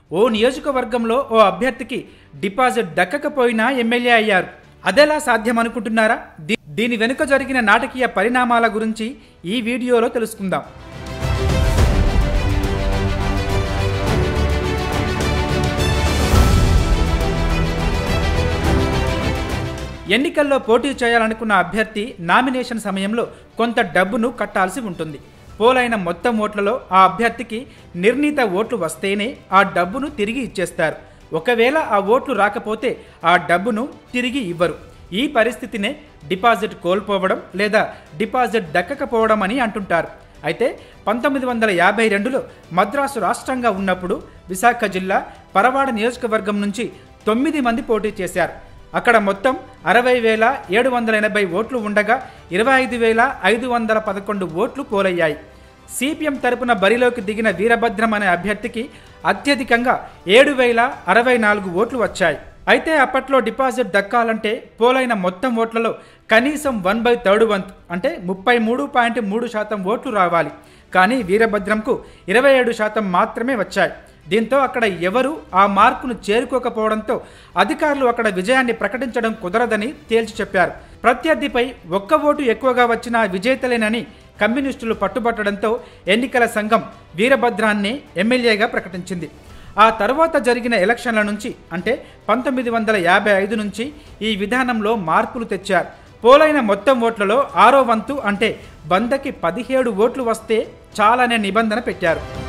ఓ నియోజకవర్గంలో ఓ అభ్యర్థికి deposit దక్కకపోయినా MLA అయ్యారు అదెలా సాధ్యం అనుకుంటున్నారా దీ- దీని వెనుక జరిగిన నాటకీయ పరిణామాల గురించి ఈ వీడియోలో తెలుసుకుందాం ఎన్నికల్లో పోటీ చేయాలనుకున్న అభ్యర్థి నామినేషన్ సమయంలో కొంత డబ్బును కట్టాల్సి ఉంటుంది పోలైన మొత్తం ఓట్లలో ఆ అభ్యర్థికి నిర్ణీత ఓట్లు వస్తేనే ఆ డబ్బును తిరిగి ఇచ్చేస్తారు ఒకవేళ ఆ ఓట్లు రాకపోతే ఆ డబ్బును తిరిగి ఇవ్వరు ఈ పరిస్థితినే డిపాజిట్ కోల్పోవడం లేదా డిపాజిట్ దక్కకపోవడం అని అంటుంటారు అయితే పంతొమ్మిది వందల యాభై రెండులో మద్రాసు రాష్ట్రంగా ఉన్నప్పుడు విశాఖ జిల్లా పరవాడ నియోజకవర్గం నుంచి తొమ్మిది మంది పోటీ చేశారు అక్కడ మొత్తం అరవై వేల ఏడు వందల ఎనభై ఓట్లు ఉండగా ఇరవై ఐదు వేల ఐదు వందల పదకొండు ఓట్లు పోలయ్యాయి సిపిఎం తరపున బరిలోకి దిగిన వీరభద్రం అనే అభ్యర్థికి అత్యధికంగా ఏడు వేల అరవై నాలుగు ఓట్లు వచ్చాయి అయితే అప్పట్లో డిపాజిట్ దక్కాలంటే పోలైన మొత్తం ఓట్లలో కనీసం వన్ బై థర్డ్ వంత్ అంటే ముప్పై మూడు పాయింట్ మూడు శాతం ఓట్లు రావాలి కానీ వీరభద్రంకు ఇరవై ఏడు శాతం మాత్రమే వచ్చాయి దీంతో అక్కడ ఎవరు ఆ మార్కును చేరుకోకపోవడంతో అధికారులు అక్కడ విజయాన్ని ప్రకటించడం కుదరదని తేల్చి చెప్పారు ప్రత్యర్థిపై ఒక్క ఓటు ఎక్కువగా వచ్చిన విజేతలేనని కమ్యూనిస్టులు పట్టుబట్టడంతో ఎన్నికల సంఘం వీరభద్రాన్ని ఎమ్మెల్యేగా ప్రకటించింది ఆ తర్వాత జరిగిన ఎలక్షన్ల నుంచి అంటే పంతొమ్మిది వందల యాభై ఐదు నుంచి ఈ విధానంలో మార్పులు తెచ్చారు పోలైన మొత్తం ఓట్లలో ఆరో వంతు అంటే వందకి పదిహేడు ఓట్లు వస్తే చాలనే నిబంధన పెట్టారు